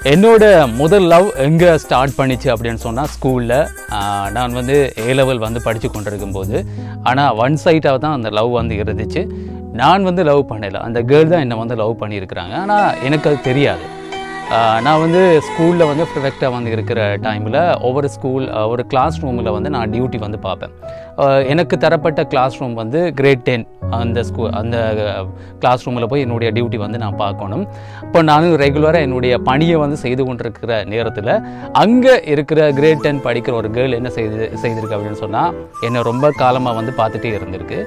என்னோட முதல் லவ் எங்கே ஸ்டார்ட் பண்ணிச்சு அப்படின்னு சொன்னால் ஸ்கூலில் நான் வந்து ஏ லெவல் வந்து படித்து கொண்டிருக்கும் போது ஆனால் ஒன் சைட்டாக தான் அந்த லவ் வந்து இருந்துச்சு நான் வந்து லவ் பண்ணல அந்த கேர்ள் தான் என்னை வந்து லவ் பண்ணியிருக்கிறாங்க ஆனால் எனக்கு அது தெரியாது ஆஹ் நான் வந்து ஸ்கூலில் வந்து ப்ரிஃபெக்டாக வந்து இருக்கிற டைமில் ஒவ்வொரு ஸ்கூல் ஒரு கிளாஸ் ரூமில் வந்து நான் டியூட்டி வந்து பார்ப்பேன் ஆஹ் எனக்கு தரப்பட்ட கிளாஸ் ரூம் வந்து கிரேட் டென் அந்த ஸ்கூ அந்த கிளாஸ் ரூமில் போய் என்னுடைய டியூட்டி வந்து நான் பார்க்கணும் இப்போ நானும் ரெகுலராக என்னுடைய பணியை வந்து செய்து கொண்டிருக்கிற நேரத்தில் அங்கே இருக்கிற கிரேட் டென் படிக்கிற ஒரு கேர்ள் என்ன செய்து செய்திருக்கு அப்படின்னு சொன்னால் என்னை ரொம்ப காலமாக வந்து பார்த்துட்டே இருந்திருக்கு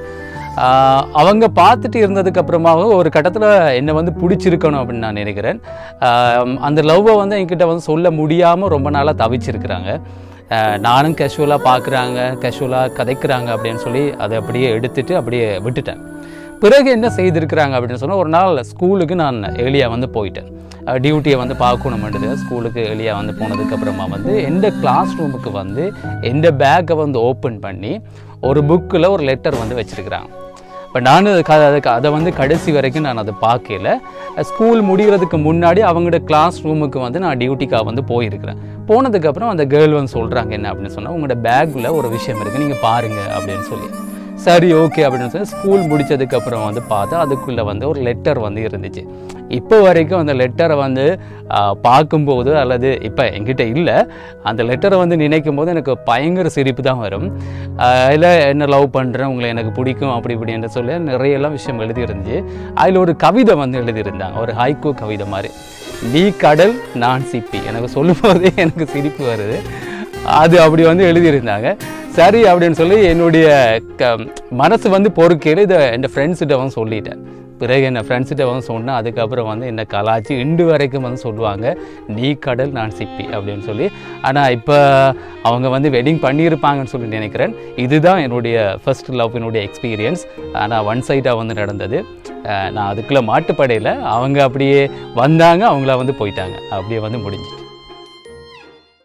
ஆஹ் அவங்க பார்த்துட்டு இருந்ததுக்கு அப்புறமாவும் ஒரு கட்டத்தில் என்னை வந்து பிடிச்சிருக்கணும் அப்படின்னு நான் நினைக்கிறேன் ஆஹ் அந்த லவ்வை வந்து என்கிட்ட வந்து சொல்ல முடியாமல் ரொம்ப நாளாக தவிச்சிருக்கிறாங்க ஆஹ் நானும் கேஷுவலாக பார்க்குறாங்க கேஷுவலாக கதைக்கிறாங்க அப்படின்னு சொல்லி அதை அப்படியே எடுத்துட்டு அப்படியே விட்டுட்டேன் பிறகு என்ன செய்திருக்கிறாங்க அப்படின்னு சொன்னால் ஒரு நாள் ஸ்கூலுக்கு நான் ஏர்லியாக வந்து போயிட்டேன் டியூட்டியை வந்து பார்க்கணுமென்றது ஸ்கூலுக்கு ஏர்லியாக வந்து போனதுக்கப்புறமா வந்து எந்த கிளாஸ் ரூமுக்கு வந்து எந்த பேக்கை வந்து ஓப்பன் பண்ணி ஒரு புக்கில் ஒரு லெட்டர் வந்து வச்சுருக்கிறாங்க இப்போ நான் அதுக்கு அதுக்கு அதை வந்து கடைசி வரைக்கும் நான் அதை பார்க்கல ஸ்கூல் முடிகிறதுக்கு முன்னாடி அவங்களோட கிளாஸ் ரூமுக்கு வந்து நான் டியூட்டிக்காக வந்து போயிருக்கிறேன் போனதுக்கப்புறம் அந்த கேர்ள் வந்து சொல்கிறாங்க என்ன அப்படின்னு சொன்னால் உங்களோட பேக்கில் ஒரு விஷயம் இருக்குது நீங்கள் பாருங்கள் அப்படின்னு சொல்லி சரி ஓகே அப்படின்னு சொல்லி ஸ்கூல் முடிச்சதுக்கப்புறம் வந்து பார்த்தா அதுக்குள்ளே வந்து ஒரு லெட்டர் வந்து இருந்துச்சு இப்போ வரைக்கும் அந்த லெட்டரை வந்து ஆ, பார்க்கும்போது அல்லது இப்போ என்கிட்ட இல்லை அந்த லெட்டரை வந்து நினைக்கும் போது எனக்கு பயங்கர சிரிப்பு தான் வரும் இல்லை என்ன லவ் பண்ணுறேன் உங்களை எனக்கு பிடிக்கும் அப்படி இப்படின்னு சொல்லி நிறைய எல்லாம் விஷயம் எழுதி இருந்துச்சு அதில் ஒரு கவிதை வந்து எழுதியிருந்தாங்க ஒரு ஹைக்கூ கவிதை மாதிரி நீ கடல் நான் சிப்பி எனக்கு சொல்லும்போதே எனக்கு சிரிப்பு வருது அது அப்படி வந்து எழுதியிருந்தாங்க சரி அப்படின்னு சொல்லி என்னுடைய க மனசு வந்து பொறுக்கையில் இதை என் ஃப்ரெண்ட்ஸ்கிட்ட வந்து சொல்லிட்டேன் பிறகு என்ன ஃப்ரெண்ட்ஸ்கிட்ட வந்து சொன்னேன் அதுக்கப்புறம் வந்து என்ன கலாச்சி இண்டு வரைக்கும் வந்து சொல்லுவாங்க நீ கடல் நான் சிப்பி அப்படின்னு சொல்லி ஆனால் இப்போ அவங்க வந்து வெட்டிங் பண்ணியிருப்பாங்கன்னு சொல்லி நினைக்கிறேன் இதுதான் என்னுடைய ஃபர்ஸ்ட் லவ் என்னுடைய எக்ஸ்பீரியன்ஸ் ஆனால் ஒன் சைடாக வந்து நடந்தது அஹ் நான் அதுக்குள்ளே மாட்டுப்படையில் அவங்க அப்படியே வந்தாங்க அவங்கள வந்து போயிட்டாங்க அப்படியே வந்து முடிஞ்சிச்சு